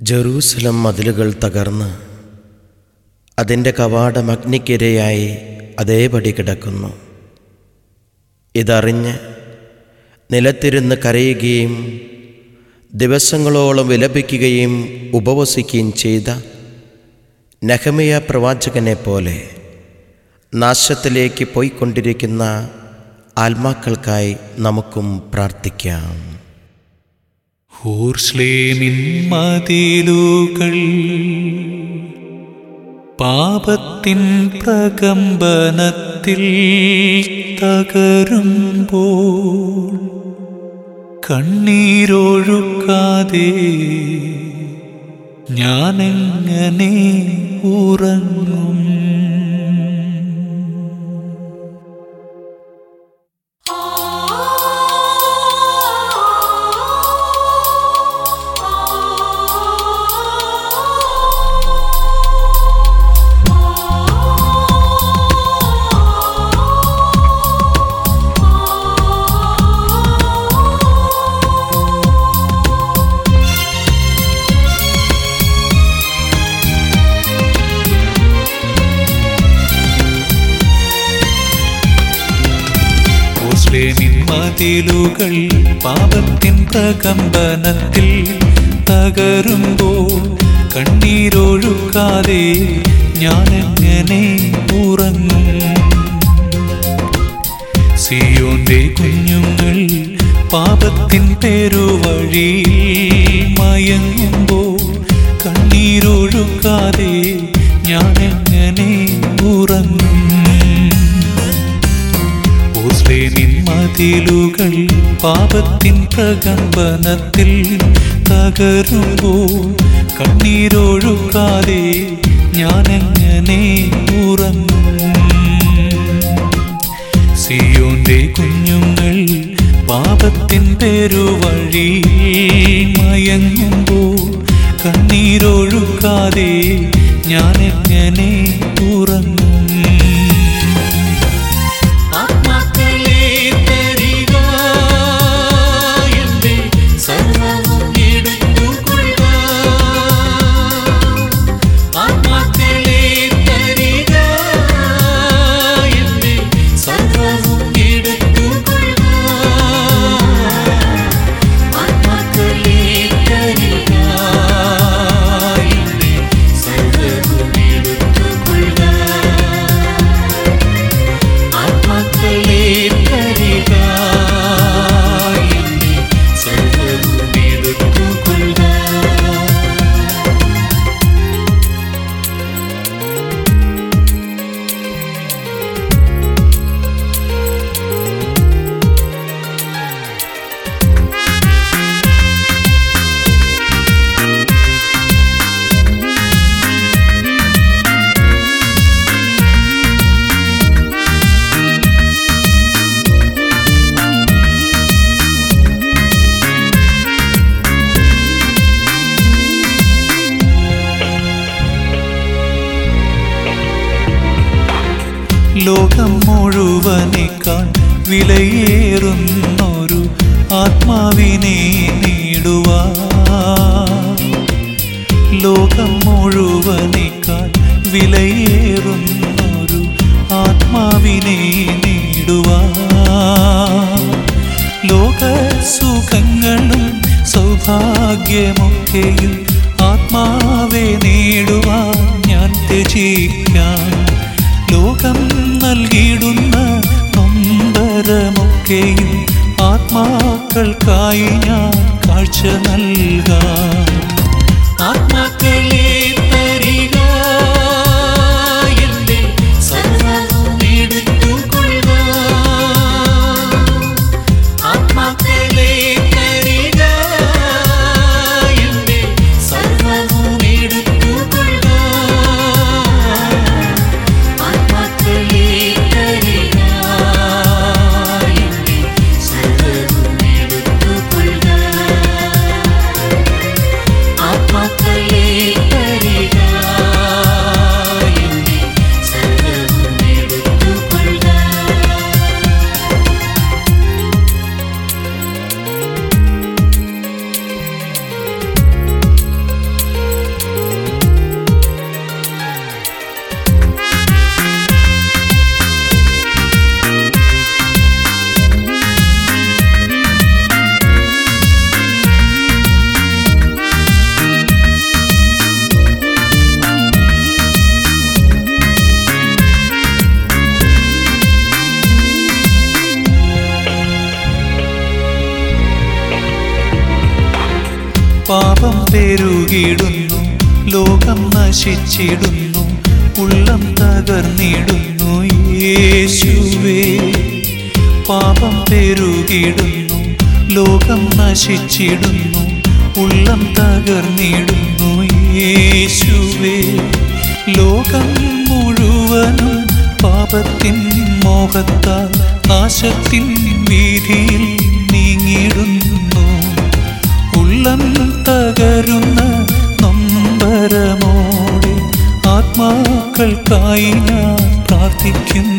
Jerusalem മതിലുകൾ തകർന്ന് അതിൻ്റെ കവാടം അഗ്നിക്കിരയായി അതേപടി കിടക്കുന്നു ഇതറിഞ്ഞ് നിലത്തിരുന്ന് കരയുകയും ദിവസങ്ങളോളം വിലപിക്കുകയും ഉപവസിക്കുകയും ചെയ്ത നഹമിയ പ്രവാചകനെ പോലെ നാശത്തിലേക്ക് പോയിക്കൊണ്ടിരിക്കുന്ന ആത്മാക്കൾക്കായി നമുക്കും പ്രാർത്ഥിക്കാം ഹൂർസ്ലേമിൻ മതിലുകൾ പാപത്തിൻ പ്രകമ്പനത്തിൽ തകരുമ്പോൾ കണ്ണീരൊഴുക്കാതെ ഞാനെങ്ങനെ ഉറങ്ങും മുസ്ലിമിൻ മതിലുകൾ പാപത്തിൻ പ്രകമ്പനത്തിൽ തകരുമ്പോൾ കണ്ണീരൊഴുക്കാതെ ഞാനെങ്ങനെ ഉറങ്ങും സിയോന്റെ കുഞ്ഞുങ്ങൾ പാപത്തിൻ പെരുവഴി മയങ്ങുമ്പോൾ കണ്ണീരൊഴുക്കാതെ ഞാനെങ്ങനെ ഉറങ്ങും മുസ്ലിമിൻ മതിലുകൾ പാപത്തിൻ പ്രകമ്പനത്തിൽ തകരുമ്പോൾ കണ്ണീരൊഴുക്കാതെ ഞാനെങ്ങനെ ഉറങ്ങും സിയോന്റെ കുഞ്ഞുങ്ങൾ പാപത്തിൻ പെരുവഴി മയങ്ങുമ്പോൾ കണ്ണീരൊഴുക്കാതെ ഞാനെങ്ങനെ ഉറങ്ങും ആത്മാക്കളെ തരിക എന്റെ സർവ്വവും എടുത്തുകൊള്ളുക ആത്മാക്കളെ തരിക എന്റെ സർവ്വവും എടുത്തുകൊള്ളുക ആത്മാക്കളെ തരിക എന്റെ സർവ്വവും എടുത്തുകൊള്ളുക ആത്മാക്കളെ തരിക എന്നെ സർവ്വവും എടുത്തുകൊള്ളുക ലോകം മുഴുവനേക്കാൾ വിലയേറുന്നൊരു ആത്മാവിനെ നേടുവാ ലോകം മുഴുവനേക്കാൾ വിലയേറുന്നൊരു ആത്മാവിനെ നേടുവാ ലോക സുഖങ്ങളും സൗഭാഗ്യമൊക്കെയും ആത്മാവെ നേടുവാൻ ഞാൻ ത്യജിക്കാം ലോകം നൽകിയിടുന്ന നൊമ്പരമൊക്കെയും ആത്മാക്കൾക്കായി ഞാൻ കാഴ്ച നൽകാം ആത്മാക്കളെ തരിക എന്റെ സർവ്വവും എടുത്തുകൊള്ളുക ആത്മാക്കളെ തരിക എന്റെ സർവ്വവും എടുത്തുകൊള്ളുക ആത്മാക്കളെ തരിക എന്റെ സർവ്വവും എടുത്തുകൊള്ളുക പെരുകിടുന്നു ലോകം നശിച്ചിടുന്നു ഉള്ളം തകർന്നിടുന്നു യേശുവേ പാപം പെരുകിടുന്നു ലോകം നശിച്ചിടുന്നു ഉള്ളം തകർന്നിടുന്നു യേശുവേ ലോകം മുഴുവനും പാപത്തിൻ മോഹത്താൽ നാശത്തിൻ വീതിയിൽ നീങ്ങിടുന്നു ഉള്ളം തകരുന്ന നൊമ്പരമോടെ ആത്മാക്കൾക്കായി ഞാൻ പ്രാർത്ഥിക്കുന്നു